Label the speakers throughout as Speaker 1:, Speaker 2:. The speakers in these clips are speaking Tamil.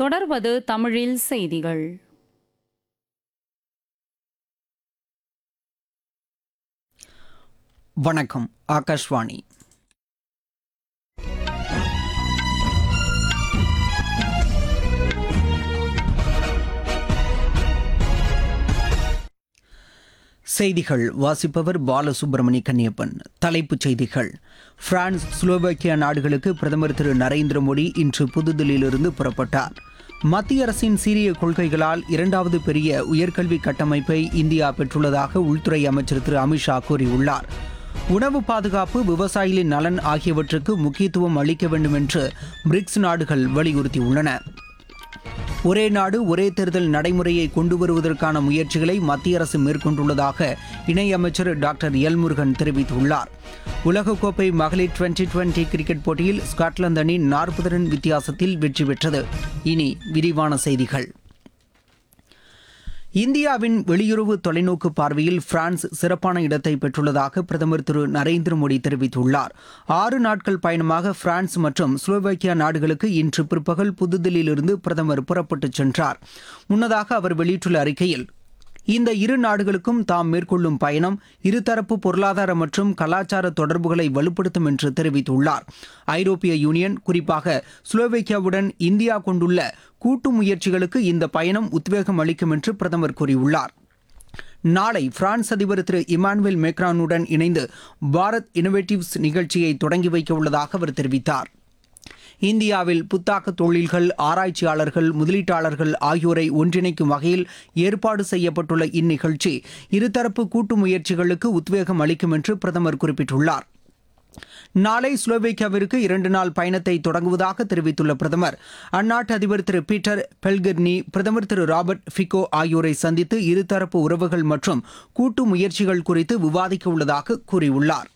Speaker 1: தொடர்வது தமிழில் செய்திகள்
Speaker 2: வணக்கம் ஆகாஷ்வாணி செய்திகள் வாசிப்பவர் பாலசுப்ரமணி கன்னியப்பன் தலைப்புச் செய்திகள் பிரான்ஸ் ஸ்லோவேக்கியா நாடுகளுக்கு பிரதமர் திரு நரேந்திர மோடி இன்று புதுதில்லியிலிருந்து புறப்பட்டார் மத்திய அரசின் சீரிய கொள்கைகளால் இரண்டாவது பெரிய உயர்கல்வி கட்டமைப்பை இந்தியா பெற்றுள்ளதாக உள்துறை அமைச்சர் திரு அமித்ஷா கூறியுள்ளார் உணவு பாதுகாப்பு விவசாயிகளின் நலன் ஆகியவற்றுக்கு முக்கியத்துவம் அளிக்க வேண்டும் என்று பிரிக்ஸ் நாடுகள் வலியுறுத்தியுள்ளன ஒரே நாடு ஒரே தேர்தல் நடைமுறையை கொண்டு வருவதற்கான முயற்சிகளை மத்திய அரசு மேற்கொண்டுள்ளதாக இணையமைச்சர் டாக்டர் எல் முருகன் தெரிவித்துள்ளார் உலகக்கோப்பை மகளிர் டுவெண்டி டுவெண்டி கிரிக்கெட் போட்டியில் ஸ்காட்லாந்து அணி நாற்பது ரன் வித்தியாசத்தில் வெற்றி பெற்றது இனி விரிவான செய்திகள் இந்தியாவின் வெளியுறவு தொலைநோக்கு பார்வையில் பிரான்ஸ் சிறப்பான இடத்தை பெற்றுள்ளதாக பிரதமர் திரு நரேந்திர மோடி தெரிவித்துள்ளார் ஆறு நாட்கள் பயணமாக பிரான்ஸ் மற்றும் ஸ்லோவேக்கியா நாடுகளுக்கு இன்று பிற்பகல் புதுதில்லியிலிருந்து பிரதமர் புறப்பட்டுச் சென்றார் முன்னதாக அவர் வெளியிட்டுள்ள அறிக்கையில் இந்த இரு நாடுகளுக்கும் தாம் மேற்கொள்ளும் பயணம் இருதரப்பு பொருளாதார மற்றும் கலாச்சார தொடர்புகளை வலுப்படுத்தும் என்று தெரிவித்துள்ளார் ஐரோப்பிய யூனியன் குறிப்பாக ஸ்லோவேக்கியாவுடன் இந்தியா கொண்டுள்ள கூட்டு முயற்சிகளுக்கு இந்த பயணம் உத்வேகம் அளிக்கும் என்று பிரதமர் கூறியுள்ளார் நாளை பிரான்ஸ் அதிபர் திரு இமானுவேல் மேக்ரானுடன் இணைந்து பாரத் இனோவேட்டிவ்ஸ் நிகழ்ச்சியை தொடங்கி வைக்க உள்ளதாக அவர் தெரிவித்தார் இந்தியாவில் புத்தாக்க தொழில்கள் ஆராய்ச்சியாளர்கள் முதலீட்டாளர்கள் ஆகியோரை ஒன்றிணைக்கும் வகையில் ஏற்பாடு செய்யப்பட்டுள்ள இந்நிகழ்ச்சி இருதரப்பு கூட்டு முயற்சிகளுக்கு உத்வேகம் அளிக்கும் என்று பிரதமர் குறிப்பிட்டுள்ளார் நாளை ஸ்லோவேக்கியாவிற்கு இரண்டு நாள் பயணத்தை தொடங்குவதாக தெரிவித்துள்ள பிரதமர் அந்நாட்டு அதிபர் திரு பீட்டர் பெல்கர்னி பிரதமர் திரு ராபர்ட் ஃபிகோ ஆகியோரை சந்தித்து இருதரப்பு உறவுகள் மற்றும் கூட்டு முயற்சிகள் குறித்து விவாதிக்க உள்ளதாக கூறியுள்ளார்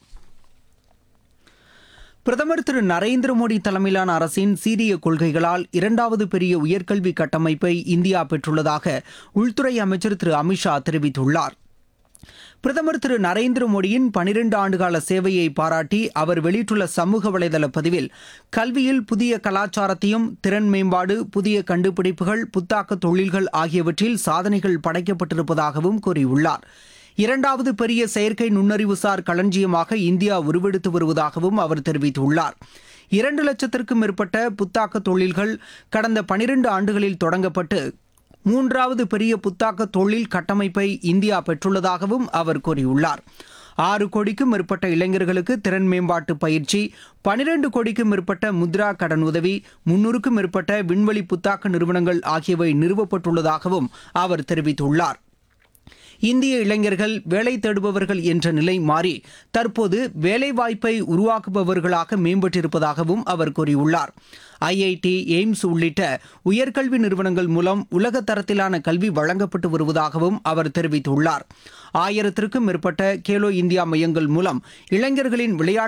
Speaker 2: பிரதமர் திரு நரேந்திர மோடி தலைமையிலான அரசின் சீரிய கொள்கைகளால் இரண்டாவது பெரிய உயர்கல்வி கட்டமைப்பை இந்தியா பெற்றுள்ளதாக உள்துறை அமைச்சர் திரு அமித்ஷா தெரிவித்துள்ளார் பிரதமர் திரு நரேந்திர மோடியின் பனிரெண்டு ஆண்டுகால சேவையை பாராட்டி அவர் வெளியிட்டுள்ள சமூக வலைதள பதிவில் கல்வியில் புதிய கலாச்சாரத்தையும் திறன் மேம்பாடு புதிய கண்டுபிடிப்புகள் புத்தாக்க தொழில்கள் ஆகியவற்றில் சாதனைகள் படைக்கப்பட்டிருப்பதாகவும் கூறியுள்ளார் இரண்டாவது பெரிய செயற்கை நுண்ணறிவுசார் களஞ்சியமாக இந்தியா உருவெடுத்து வருவதாகவும் அவர் தெரிவித்துள்ளார் இரண்டு லட்சத்திற்கும் மேற்பட்ட புத்தாக்க தொழில்கள் கடந்த பனிரெண்டு ஆண்டுகளில் தொடங்கப்பட்டு மூன்றாவது பெரிய புத்தாக்க தொழில் கட்டமைப்பை இந்தியா பெற்றுள்ளதாகவும் அவர் கூறியுள்ளார் ஆறு கோடிக்கும் மேற்பட்ட இளைஞர்களுக்கு திறன் மேம்பாட்டு பயிற்சி பனிரெண்டு கோடிக்கும் மேற்பட்ட முத்ரா கடன் உதவி முன்னூறுக்கும் மேற்பட்ட விண்வெளி புத்தாக்க நிறுவனங்கள் ஆகியவை நிறுவப்பட்டுள்ளதாகவும் அவர் தெரிவித்துள்ளார் இந்திய இளைஞர்கள் வேலை தேடுபவர்கள் என்ற நிலை மாறி தற்போது வேலைவாய்ப்பை உருவாக்குபவர்களாக மேம்பட்டிருப்பதாகவும் அவர் கூறியுள்ளார் ஐஐடி எய்ம்ஸ் உள்ளிட்ட உயர்கல்வி நிறுவனங்கள் மூலம் உலக தரத்திலான கல்வி வழங்கப்பட்டு வருவதாகவும் அவர் தெரிவித்துள்ளார் ஆயிரத்திற்கும் மேற்பட்ட கேலோ இந்தியா மையங்கள் மூலம் இளைஞர்களின் விளையாட்டு